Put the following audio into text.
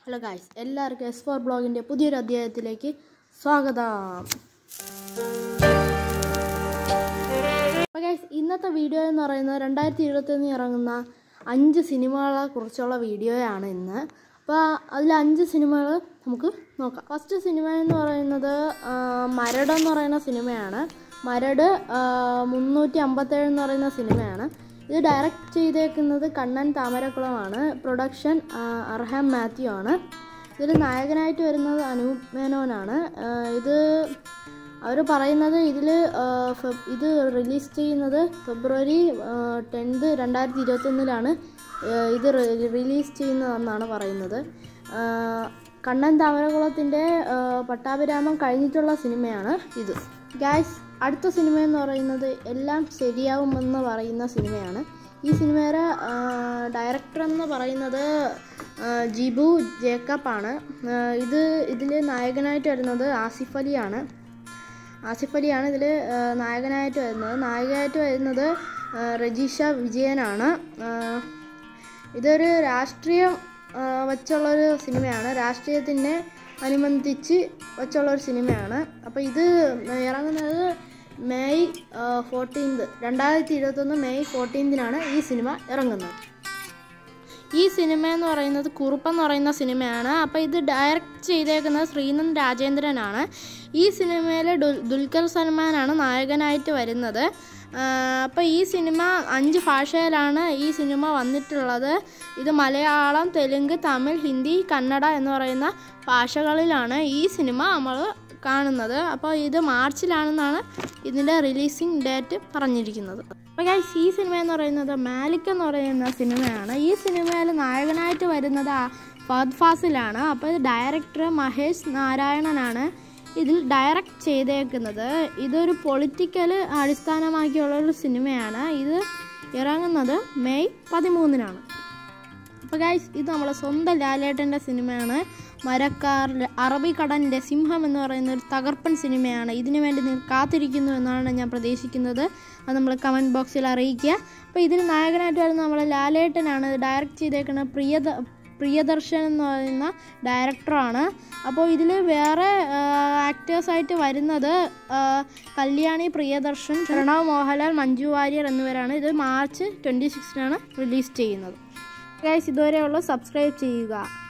hello guys എല്ലാവർക്കും S four ബ്ലോഗിൻ്റെ പുതിയൊരു അധ്യായത്തിലേക്ക് സ്വാഗതം അപ്പോൾ ഗൈസ് ഇന്നത്തെ വീഡിയോ എന്ന് പറയുന്നത് രണ്ടായിരത്തി ഇരുപത്തൊന്നിൽ ഇറങ്ങുന്ന അഞ്ച് സിനിമകളെ കുറിച്ചുള്ള വീഡിയോയാണ് ഇന്ന് അപ്പോൾ അതിൽ അഞ്ച് സിനിമകൾ നമുക്ക് നോക്കാം ഫസ്റ്റ് സിനിമ എന്ന് പറയുന്നത് ആ, മരട് എന്ന് പറയുന്ന സിനിമയാണ് മരട് ആ, മുന്നൂറ്റി അമ്പത്തേഴ് എന്ന് പറയുന്ന സിനിമയാണ് ഇത് ഡയറക്റ്റ് ചെയ്തേക്കുന്നത് കണ്ണൻ താമരക്കുളമാണ് പ്രൊഡക്ഷൻ ആ, അർഹാം മാത്യു ആണ് ഇതിൽ നായകനായിട്ട് വരുന്നത് അനൂപ് മേനോനാണ് ആ, ഇത് അവർ പറയുന്നത് ഇതിൽ ഇത് റിലീസ് ചെയ്യുന്നത് ഫെബ്രുവരി ടെൻത്ത് രണ്ടായിരത്തി ഇരുപത്തൊന്നിലാണ് ഇത് റിലീസ് ചെയ്യുന്നതെന്നാണ് പറയുന്നത് ആ, കണ്ണൻ താമരകുളത്തിൻ്റെ പട്ടാഭിരാമം കഴിഞ്ഞിട്ടുള്ള സിനിമയാണ് ഇത് ഗായ്സ് അടുത്ത സിനിമ എന്ന് പറയുന്നത് എല്ലാം ശരിയാവുമെന്ന് പറയുന്ന സിനിമയാണ് ഈ സിനിമയുടെ ഡയറക്ടർ എന്ന് പറയുന്നത് ആ, ജിബു ജേക്കബ് ആണ് ആ, ഇത് ഇതിൽ നായകനായിട്ട് വരുന്നത് ആസിഫ് അലിയാണ് ആസിഫ് അലിയാണ് ഇതിൽ നായകനായിട്ട് വരുന്നത് നായികയായിട്ട് വരുന്നത് ആ, രജീഷ വിജയനാണ് ആ, ഇതൊരു രാഷ്ട്രീയം ആ, വച്ചുള്ളൊരു സിനിമയാണ് രാഷ്ട്രീയത്തിനെ അനുബന്ധിച്ച് വച്ചുള്ളൊരു സിനിമയാണ് അപ്പോൾ ഇത് ഇറങ്ങുന്നത് മെയ് ഫോർട്ടീൻത് രണ്ടായിരത്തി ഇരുപത്തൊന്ന് മെയ് ഫോർട്ടീൻതിനാണ് ഈ സിനിമ ഇറങ്ങുന്നത് ഈ സിനിമ എന്ന് പറയുന്നത് കുറുപ്പ് എന്ന് പറയുന്ന സിനിമയാണ് അപ്പോൾ ഇത് ഡയറക്റ്റ് ചെയ്തേക്കുന്നത് ശ്രീനന്ദ് രാജേന്ദ്രനാണ് ഈ സിനിമയിൽ ദുൽ ദുൽഖർ സൽമാനാണ് നായകനായിട്ട് വരുന്നത് അപ്പോൾ ഈ സിനിമ അഞ്ച് ഭാഷയിലാണ് ഈ സിനിമ വന്നിട്ടുള്ളത് ഇത് മലയാളം തെലുങ്ക് തമിഴ് ഹിന്ദി കന്നഡ എന്ന് പറയുന്ന ഭാഷകളിലാണ് ഈ സിനിമ നമ്മൾ കാണുന്നത് അപ്പോൾ ഇത് മാർച്ചിലാണെന്നാണ് ഇതിൻ്റെ റിലീസിങ് ഡേറ്റ് പറഞ്ഞിരിക്കുന്നത് അപ്പോൾ ഗൈസ് ഈ സിനിമ എന്ന് പറയുന്നത് മാലിക് എന്ന് പറയുന്ന സിനിമയാണ് ഈ സിനിമയിൽ നായകനായിട്ട് വരുന്നത് ആ ഫഹദ് ഫാസിലാണ് അപ്പോൾ ഇത് ഡയറക്ടർ മഹേഷ് നാരായണനാണ് ഇതിൽ ഡയറക്റ്റ് ചെയ്തേക്കുന്നത് ഇതൊരു പൊളിറ്റിക്കൽ അടിസ്ഥാനമാക്കിയുള്ള ഒരു സിനിമയാണ് ഇത് ഇറങ്ങുന്നത് മെയ് പതിമൂന്നിനാണ് അപ്പോൾ ഗൈസ് ഇത് നമ്മളെ സ്വന്തം ലാലേട്ടൻ്റെ സിനിമയാണ് മരക്കാർ അറബിക്കടലിൻ്റെ സിംഹം എന്ന് പറയുന്ന ഒരു തകർപ്പൻ സിനിമയാണ് ഇതിനു വേണ്ടി നിങ്ങൾ കാത്തിരിക്കുന്നു എന്നാണ് ഞാൻ പ്രതീക്ഷിക്കുന്നത് അത് നമ്മൾ കമൻറ്റ് ബോക്സിൽ അറിയിക്കുക അപ്പോൾ ഇതിന് നായകനായിട്ട് വരുന്ന നമ്മളെ ലാലേട്ടനാണ് ഡയറക്റ്റ് ചെയ്തേക്കുന്ന പ്രിയദ പ്രിയദർശൻ എന്ന് പറയുന്ന ഡയറക്ടറാണ് അപ്പോൾ ഇതിൽ വേറെ ആക്ടേഴ്സായിട്ട് വരുന്നത് ആ, കല്യാണി പ്രിയദർശൻ പ്രണവ് മോഹൻലാൽ മഞ്ജു വാര്യർ എന്നിവരാണ് ഇത് മാർച്ച് ട്വൻറ്റി സിക്സിനാണ് റിലീസ് ചെയ്യുന്നത് ഗൈസ് ഇതുവരെയുള്ള സബ്സ്ക്രൈബ് ചെയ്യുക